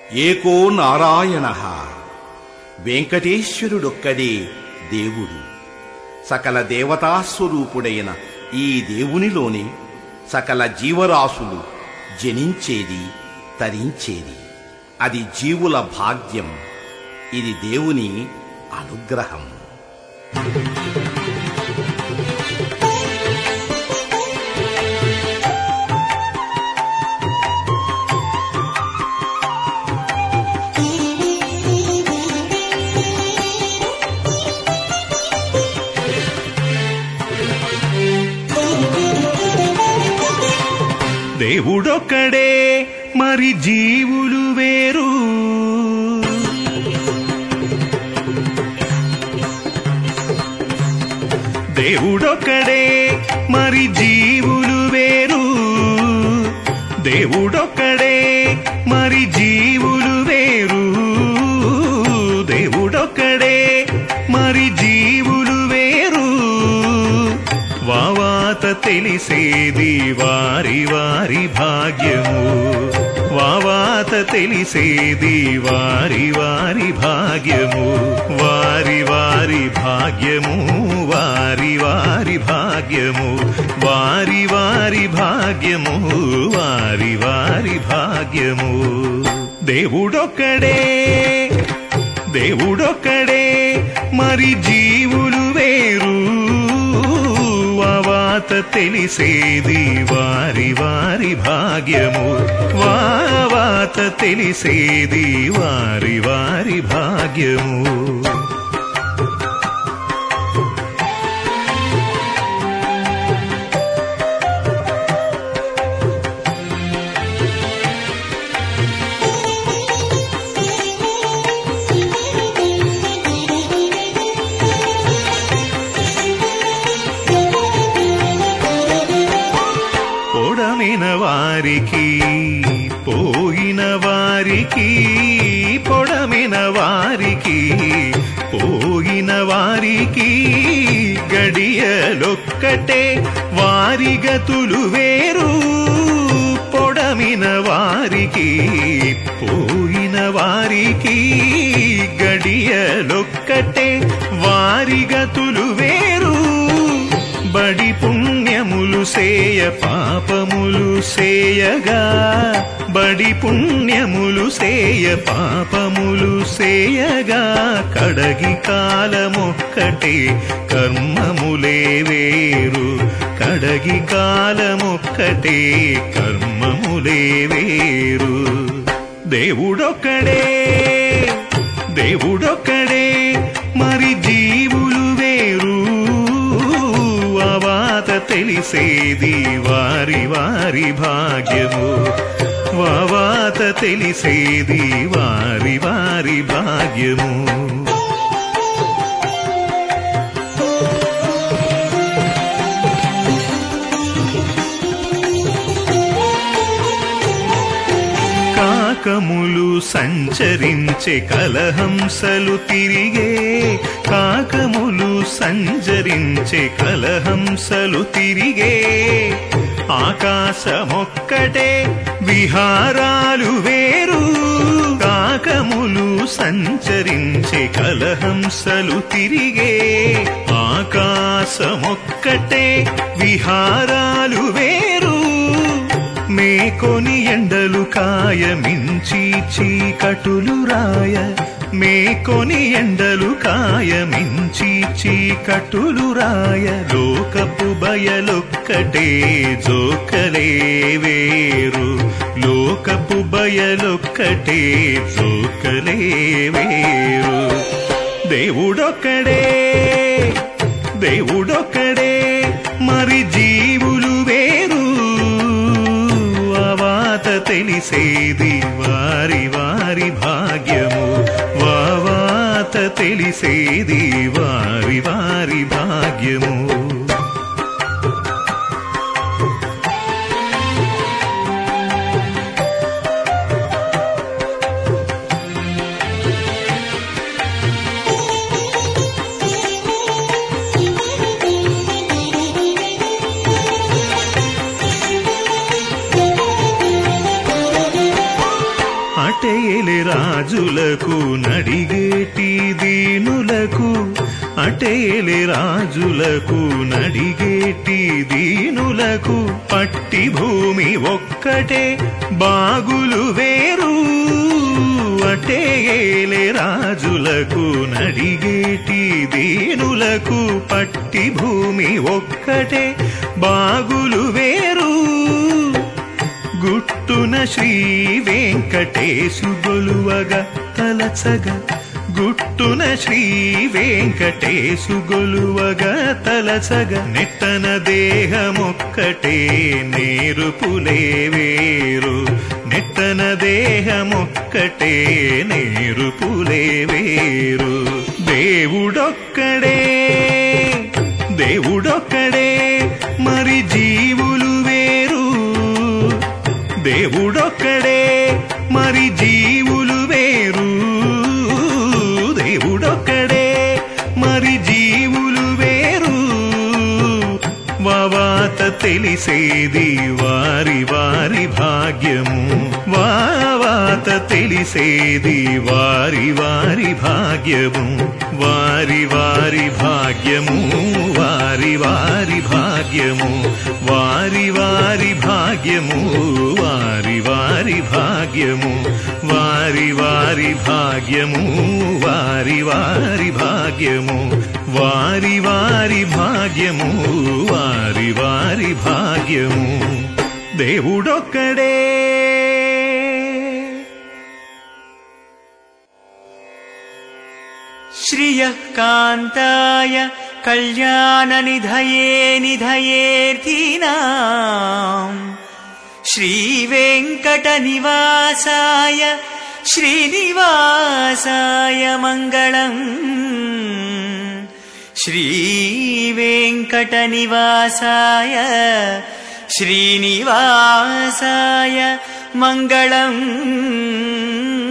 ఏకో నారాయణ వెంకటేశ్వరుడొక్కడే దేవుడు సకల దేవతాస్వరూపుడైన ఈ దేవునిలోనే సకల జీవరాశులు జనించేది తరించేది అది జీవుల భాగ్యం ఇది దేవుని అనుగ్రహం దేవుడొక్కడే మరి జీవులు వేరు దేవుడొక్కడే మరి జీవులు వేరు దేవుడొక్కడే మరి జీవులు వేరు దేవుడొక్కడే మరి జీవులు వేరు వావాత తెలిసేది వారి వారి భాగ్యము వావాత తెలిసేది వారి వారి భాగ్యము వారి వారి భాగ్యము వారి వారి భాగ్యము వారి వారి భాగ్యము వారి వారి భాగ్యము దేవుడొక్కడే దేవుడొక్కడే మరి జీవులు వేరు వావాత తెలిసేది వారి వారి భాగ్యము వావాత తెలిసేది వారి వారి భాగ్యము పొడమిన వారికి పోయిన వారికి పొడమిన వారికి పోయిన వారికి గడియలొక్కటే వారి గతులు వేరు పొడమిన వారికి పోయిన వారికి గడియలొక్కటే వారి గతులు వేరు బడి పుణ్యములు సేయ పాపములు సేయగా బడి పుణ్యములు సేయ పాపములు సేయగా కడగి కాలమొక్కటే కర్మములే వేరు కడగి కాలమొక్కటే కర్మములే వేరు దేవుడొక్కడే దేవుడొక్కడే మరి జీవులు వేరు వావాత తెలిసేది వారి వారి భాగ్యము వావాత తెలిసేది వారి వారి భాగ్యము కాకములు సంచరించే కలహంసలు తిరిగే కాకములు సంచరించే కలహంసలు తిరిగే ఆకాశమొక్కటే విహారాలు వేరు కాకములు సంచరించే కలహంసలు తిరిగే ఆకాశమొక్కటే విహారాలు వేరు మేకొని ఎండలు కాయమించి చీకటులు రాయ మేకొని ఎండలు కాయమించి చీకటులు రాయ లోకపు బయలొక్కటే జోకలే వేరు లోకపు బయలొక్కటే జోకలే వేరు దేవుడొక్కడే దేవుడొక్కడే మరి జీవులు వేరు వావాత తెలిసేది వారి వారి భాగ్యము వావాత తెలిసేది వారి వారి భాగ్యము అటేలి రాజులకు నడిగేటి దీనులకు అటేలి రాజులకు నడిగేటి దీనులకు పట్టి భూమి ఒక్కటే బాగులు వేరు అటేలే రాజులకు నడిగేటి దీనులకు పట్టి భూమి ఒక్కటే బాగులు వేరు గుట్టున శ్రీ వెంకటేశు గొలువగా తలచగా గుట్టున శ్రీ వెంకటేశు గొలువగా తలచగా నెట్టన దేహమొక్కటే నేరుపులే వేరు నెట్టన దేహమొక్కటే నేరుపులే వేరు దేవుడొక్కడే దేవుడొక్కడే మరి జీవులు వేరు దేవుడొక్కడే మరి జీవులు వేరు దేవుడొక్కడే మరి జీవులు వేరు వావాత తెలిసేది వారి వారి భాగ్యము వావాత తెలిసేది వారి వారి భాగ్యము వారి వారి భాగ్యము వారి వారి భాగ్యము వారి వారి భాగ్యము వారి వారి భాగ్యము వారి వారి భాగ్యము వారి వారి భాగ్యము వారి వారి భాగ్యము వారి వారి భాగ్యము దేవుడొక్కడే श्रियः कान्ताय कल्याणनिधये निधयेऽर्थीनाम् श्रीवेङ्कटनिवासाय श्रीनिवासाय मङ्गलम् श्रीवेङ्कटनिवासाय श्रीनिवासाय मङ्गलम्